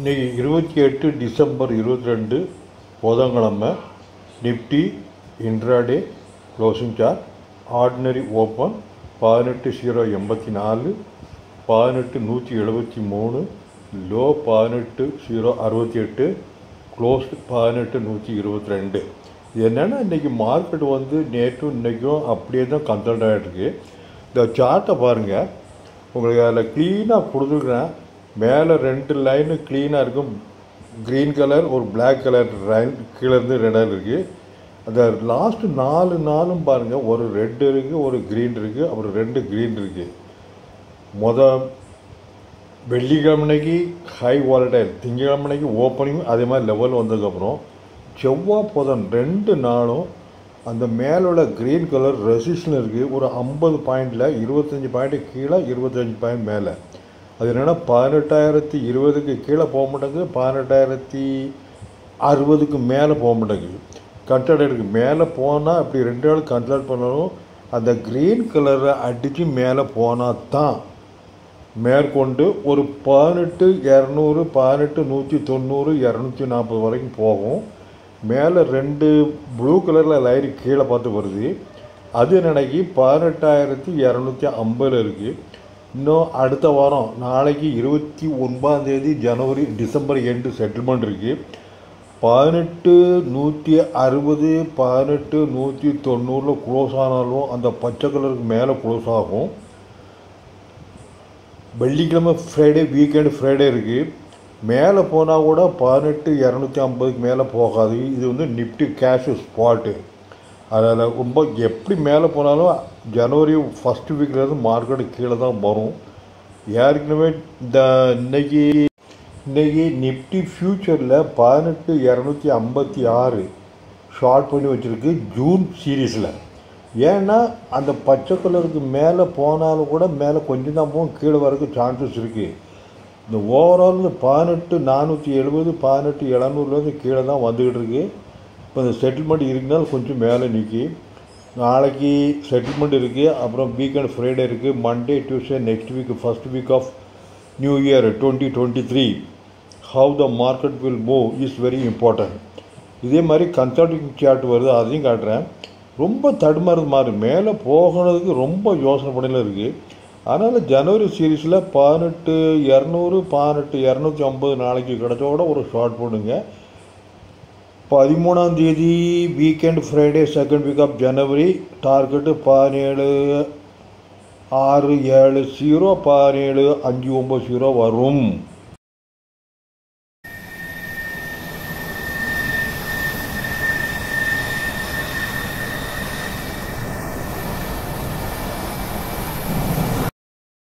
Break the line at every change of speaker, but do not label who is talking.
இன்னைக்கு இருபத்தி எட்டு டிசம்பர் இருபத்தி ரெண்டு புதன்கிழமை nifty intraday closing chart ordinary open பதினெட்டு ஜீரோ எண்பத்தி நாலு பதினெட்டு நூற்றி எழுபத்தி மூணு லோ பதினெட்டு ஜீரோ அறுபத்தி எட்டு க்ளோஸ்டு பதினெட்டு நூற்றி இருபத்தி ரெண்டு இது என்னென்னா இன்றைக்கி மார்க்கெட் வந்து நேற்றும் இன்றைக்கும் அப்படியே தான் கன்சல்ட் ஆகிட்டுருக்கு இந்த சார்ட்டை பாருங்கள் உங்களுக்கு அதில் க்ளீனாக கொடுத்துருக்குறேன் மேலே ரெண்டு லைனு க்ளீனாக இருக்கும் க்ரீன் கலர் ஒரு பிளாக் கலர் லைன் கீழேருந்து ரெண்டாக இருக்குது அந்த லாஸ்ட்டு நாலு நாளும் பாருங்கள் ஒரு ரெட் இருக்குது ஒரு க்ரீன் இருக்குது அப்புறம் ரெண்டு க்ரீன் இருக்குது மொத வெள்ளிக்கிழமைக்கு ஹை வாலடைல் திங்கக்கிழமைக்கு ஓப்பனிங் அதே மாதிரி லெவல் வந்ததுக்கப்புறம் செவ்வாய் புதன் ரெண்டு நாளும் அந்த மேலோட க்ரீன் கலர் ரெசிஸ்டில் இருக்குது ஒரு ஐம்பது பாயிண்டில் இருபத்தஞ்சி பாயிண்ட்டு கீழே இருபத்தஞ்சி பாயிண்ட் மேலே அது என்னென்னா பதினெட்டாயிரத்தி இருபதுக்கு கீழே போக மாட்டேங்குது பதினெட்டாயிரத்தி அறுபதுக்கு மேலே போக மாட்டேங்குது கன்சல்ட் இருக்குது மேலே போனால் அப்படி ரெண்டு நாள் கன்சல்ட் பண்ணணும் அந்த க்ரீன் கலரை அடித்து மேலே போனால் தான் மேற்கொண்டு ஒரு பதினெட்டு இரநூறு பதினெட்டு நூற்றி தொண்ணூறு இரநூத்தி நாற்பது வரைக்கும் போகும் மேலே ரெண்டு ப்ளூ கலரில் லைன் கீழே பார்த்து வருது அது நினைக்கி பதினெட்டாயிரத்தி இரநூத்தி ஐம்பதில் இருக்குது இன்னும் அடுத்த வாரம் நாளைக்கு இருபத்தி ஒன்பதாந்தேதி ஜனவரி டிசம்பர் எண்டு செட்டில்மெண்ட் இருக்குது பதினெட்டு நூற்றி அறுபது பதினெட்டு நூற்றி தொண்ணூறில் க்ளோஸ் ஆனாலும் அந்த பச்சை கலருக்கு மேலே க்ளோஸ் ஆகும் வெள்ளிக்கிழமை ஃப்ரைடே வீக்கெண்டு ஃப்ரைடே இருக்குது மேலே போனால் கூட பதினெட்டு இரநூத்தி ஐம்பதுக்கு மேலே போகாது இது வந்து நிஃப்டி கேஷு ஸ்பாட்டு அதில் ரொம்ப எப்படி மேலே போனாலும் ஜனவரி ஃபஸ்ட்டு வீக்லேருந்து மார்க்கெட்டு கீழே தான் வரும் ஏற்கனவே இந்த இன்னைக்கு இன்றைக்கி நிஃப்டி ஃப்யூச்சரில் பதினெட்டு இரநூத்தி ஐம்பத்தி ஆறு ஷார்ட் பண்ணி வச்சுருக்கு ஜூன் சீரீஸில் ஏன்னா அந்த பச்சை கலருக்கு மேலே போனாலும் கூட மேலே கொஞ்சம் தான் போகும் கீழே வரக்கு சான்சஸ் இருக்குது இந்த ஓவரால் இந்த பதினெட்டு நானூற்றி எழுபது பதினெட்டு எழுநூறுலேருந்து கீழே தான் வந்துக்கிட்டு இருக்கு இப்போ இந்த செட்டில்மெண்ட் இருக்குனாலும் கொஞ்சம் மேலே நிற்கி நாளைக்கு செட்டில்மெண்ட் இருக்குது அப்புறம் வீக்கெண்ட் ஃப்ரைடே இருக்குது Monday Tuesday next week first week of new year twenty twenty three how the market will move is very important இதே மாதிரி கன்சல்டிங் சார்ட் வருது அதையும் காட்டுறேன் ரொம்ப தடுமாறுது மாதிரி மேலே போகிறதுக்கு ரொம்ப யோசனை பண்ணில இருக்குது அதனால் ஜனவரி சீரீஸில் பதினெட்டு இரநூறு பதினெட்டு இரநூத்தி ஐம்பது நாளைக்கு கிடச்ச கூட ஒரு ஷார்ட் போடுங்க பதிமூணாம் தேதி weekend Friday second week of ஜனவரி டார்கெட்டு பதினேழு ஆறு ஏழு ஜீரோ பதினேழு அஞ்சு ஒம்பது ஜீரோ வரும்